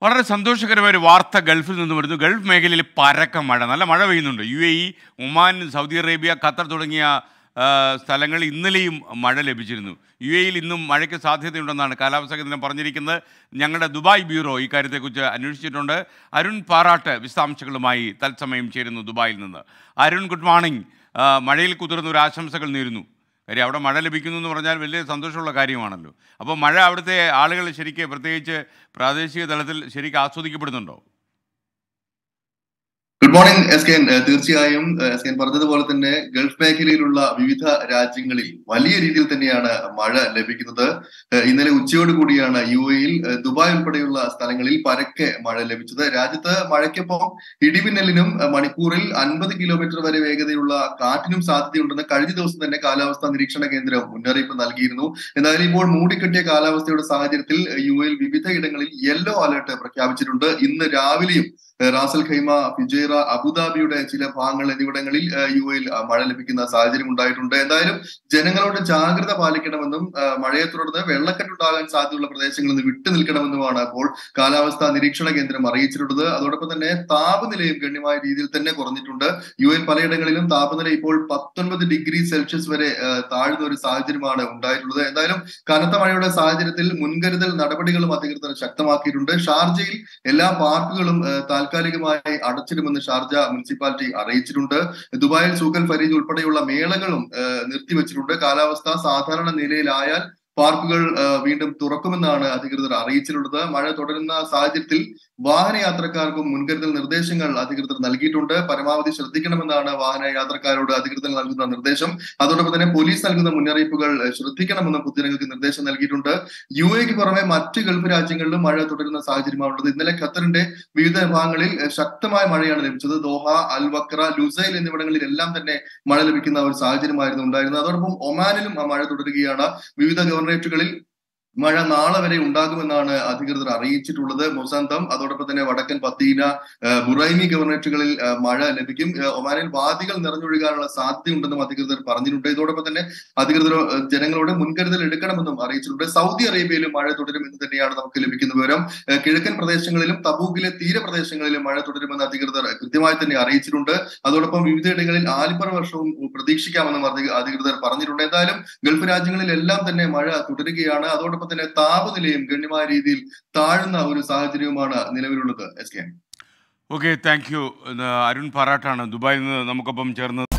വളരെ സന്തോഷകരമായ ഒരു വാർത്ത ഗൾഫിൽ നിന്ന് വരുന്നു ഗൾഫ് മേഖലയിൽ പരക്ക മഴ നല്ല മഴ പെയ്യുന്നുണ്ട് U A E Oman Saudi Arabia Qatar തുടങ്ങിയ ആ, സ്ഥലങ്ങളിൽ ഇന്നലെയും മഴ ലഭിച്ചിരുന്നു യു എയിൽ ഇന്നും മഴയ്ക്ക് സാധ്യതയുണ്ടെന്നാണ് കാലാവസ്ഥാ കേന്ദ്രം പറഞ്ഞിരിക്കുന്നത് ഞങ്ങളുടെ ദുബായ് ബ്യൂറോ ഇക്കാര്യത്തെക്കുറിച്ച് അന്വേഷിച്ചിട്ടുണ്ട് അരുൺ പാറാട്ട് വിശദാംശങ്ങളുമായി തത്സമയം ചേരുന്നു ദുബായിൽ നിന്ന് അരുൺ ഗുഡ് മോർണിംഗ് ആ, മഴയിൽ കുതിർന്ന ഒരു ആശംസകൾ നേരുന്നു കാര്യം അവിടെ മഴ ലഭിക്കുന്നു എന്ന് പറഞ്ഞാൽ വലിയ സന്തോഷമുള്ള കാര്യമാണല്ലോ അപ്പോൾ മഴ അവിടുത്തെ ആളുകൾ ശരിക്ക് പ്രത്യേകിച്ച് പ്രാദേശിക തലത്തിൽ ശരിക്കും ആസ്വദിക്കപ്പെടുന്നുണ്ടോ good morning S K N ഏഹ് തീർച്ചയായും ഏഹ് എസ് കെ എൻ പറഞ്ഞതുപോലെ തന്നെ ഗൾഫ് മേഖലയിലുള്ള വിവിധ രാജ്യങ്ങളിൽ വലിയ രീതിയിൽ തന്നെയാണ് മഴ ലഭിക്കുന്നത് ഏഹ് ഇന്നലെ ഉച്ചയോട് കൂടിയാണ് യു എയിൽ ഏഹ് ദുബായ് ഉൾപ്പെടെയുള്ള സ്ഥലങ്ങളിൽ പരക്കെ മഴ ലഭിച്ചത് രാജ്യത്ത് മഴയ്ക്കൊപ്പം ഇടിമിന്നലിനും ഏഹ് മണിക്കൂറിൽ അൻപത് കിലോമീറ്റർ വരെ വേഗതയുള്ള കാറ്റിനും സാധ്യതയുണ്ടെന്ന് കഴിഞ്ഞ ദിവസം തന്നെ കാലാവസ്ഥാ നിരീക്ഷണ കേന്ദ്രം മുന്നറിയിപ്പ് നൽകിയിരുന്നു എന്നാൽ ഇപ്പോൾ മൂടിക്കെട്ടിയ കാലാവസ്ഥയുടെ സാഹചര്യത്തിൽ യു എയിൽ വിവിധ ഇടങ്ങളിൽ യെല്ലോ അലർട്ട് പ്രഖ്യാപിച്ചിട്ടുണ്ട് ഇന്ന് രാവിലെയും ഏഹ് റാസൽ ഖൈമ ഫിജൈറ അബുദാബിയുടെ ചില ഭാഗങ്ങൾ എന്നിവിടങ്ങളിൽ ഏഹ് യു എയിൽ ആ, മഴ ലഭിക്കുന്ന സാഹചര്യം ഉണ്ടായിട്ടുണ്ട് എന്തായാലും ജനങ്ങളോട് ജാഗ്രത പാലിക്കണമെന്നും ആ, മഴയെ തുടർന്ന് വെള്ളക്കെട്ടുണ്ടാകാൻ സാധ്യതയുള്ള പ്രദേശങ്ങളിൽ നിന്ന് വിട്ടു നിൽക്കണമെന്നുമാണ് അപ്പോൾ കാലാവസ്ഥാ നിരീക്ഷണ കേന്ദ്രം അറിയിച്ചിട്ടുള്ളത് അതോടൊപ്പം തന്നെ താപനിലയും ഗണ്യമായ രീതിയിൽ തന്നെ കുറഞ്ഞിട്ടുണ്ട് യു എയിൽ പലയിടങ്ങളിലും താപനില ഇപ്പോൾ പത്തൊൻപത് ഡിഗ്രി സെൽഷ്യസ് വരെ ആ, താഴ്ന്ന ഒരു സാഹചര്യമാണ് ഉണ്ടായിട്ടുള്ളത് എന്തായാലും കനത്ത മഴയുടെ സാഹചര്യത്തിൽ മുൻകരുതൽ നടപടികളും അധികൃതർ ശക്തമാക്കിയിട്ടുണ്ട് ഷാർജയിൽ എല്ലാ പാർക്കുകളും ആ, താൽക്കാലികമായി അടച്ചിടുമെന്ന് ഷാർജ മുനിസിപ്പാലിറ്റി അറിയിച്ചിട്ടുണ്ട് ദുബായിൽ സൂക്കൽ ഫരീദ് ഉൾപ്പെടെയുള്ള മേളകളും ആ, നിർത്തിവെച്ചിട്ടുണ്ട് കാലാവസ്ഥ സാധാരണ നിലയിലായാൽ പാർക്കുകൾ ആ, വീണ്ടും തുറക്കുമെന്നാണ് അധികൃതർ അറിയിച്ചിട്ടുള്ളത് മഴ തുടരുന്ന സാഹചര്യത്തിൽ വാഹന യാത്രക്കാർക്കും മുൻകരുതൽ നിർദ്ദേശങ്ങൾ അധികൃതർ നൽകിയിട്ടുണ്ട് പരമാവധി ശ്രദ്ധിക്കണമെന്നാണ് വാഹന യാത്രക്കാരോട് അധികൃതർ നൽകുന്ന നിർദ്ദേശം അതോടൊപ്പം തന്നെ പോലീസ് നൽകുന്ന മുന്നറിയിപ്പുകൾ ഏഹ്, ശ്രദ്ധിക്കണമെന്നും പൊതുജനങ്ങൾക്ക് നിർദ്ദേശം നൽകിയിട്ടുണ്ട് യു എക്ക് പുറമെ മറ്റ് ഗൾഫ് രാജ്യങ്ങളിലും മഴ തുടരുന്ന സാഹചര്യമാണുള്ളത് ഇന്നലെ ഖത്തറിന്റെ വിവിധ ഭാഗങ്ങളിൽ ഏഹ്, ശക്തമായ മഴയാണ് ലഭിച്ചത് ദോഹ അൽ വക്ര ലുസൈൽ എന്നിവിടങ്ങളിലെല്ലാം തന്നെ മഴ ലഭിക്കുന്ന ഒരു സാഹചര്യമായിരുന്നു ഉണ്ടായിരുന്നത് അതോടൊപ്പം ഒമാനിലും ആ മഴ തുടരുകയാണ് വിവിധ ഗവർണറേറ്റുകളിൽ മഴ നാളെ വരെ ഉണ്ടാകുമെന്നാണ് അധികൃതർ അറിയിച്ചിട്ടുള്ളത് മൊസാന്തം അതോടൊപ്പം തന്നെ വടക്കൻ പത്തീന ഏഹ്, ബുറൈമി ഗവർണറേറ്റുകളിൽ ഏഹ്, മഴ ലഭിക്കും ഏഹ്, ഒമാനിൽ വാദികൾ നിറഞ്ഞൊഴുകാനുള്ള സാധ്യതയുണ്ടെന്നും അധികൃതർ പറഞ്ഞിട്ടുണ്ട് ഇതോടൊപ്പം തന്നെ അധികൃതർ ഏഹ്, ജനങ്ങളോട് മുൻകരുതൽ എടുക്കണമെന്നും അറിയിച്ചിട്ടുണ്ട് സൗദി അറേബ്യയിലും മഴ തുടരും എന്ന് തന്നെയാണ് നമുക്ക് ലഭിക്കുന്ന വിവരം ഏഹ്, കിഴക്കൻ പ്രദേശങ്ങളിലും തബൂക്കിലെ തീരപ്രദേശങ്ങളിലും മഴ തുടരുമെന്ന് അധികൃതർ കൃത്യമായി തന്നെ അറിയിച്ചിട്ടുണ്ട് അതോടൊപ്പം വിവിധയിടങ്ങളിൽ ആലിപ്പറ വർഷവും പ്രതീക്ഷിക്കാമെന്നും അധി- അധികൃതർ പറഞ്ഞിട്ടുണ്ട് എന്തായാലും ഗൾഫ് രാജ്യങ്ങളിലെല്ലാം തന്നെ മഴ തുടരുകയാണ് അതോടൊപ്പം തന്നെ താപനിലയും ഗണ്യമായ രീതിയിൽ താഴുന്ന ഒരു സാഹചര്യവുമാണ് നിലവിലുള്ളത് S K okay thank you Arun പാറാട്ടാണ് ദുബായിൽ നിന്ന് നമുക്കൊപ്പം ചേർന്ന്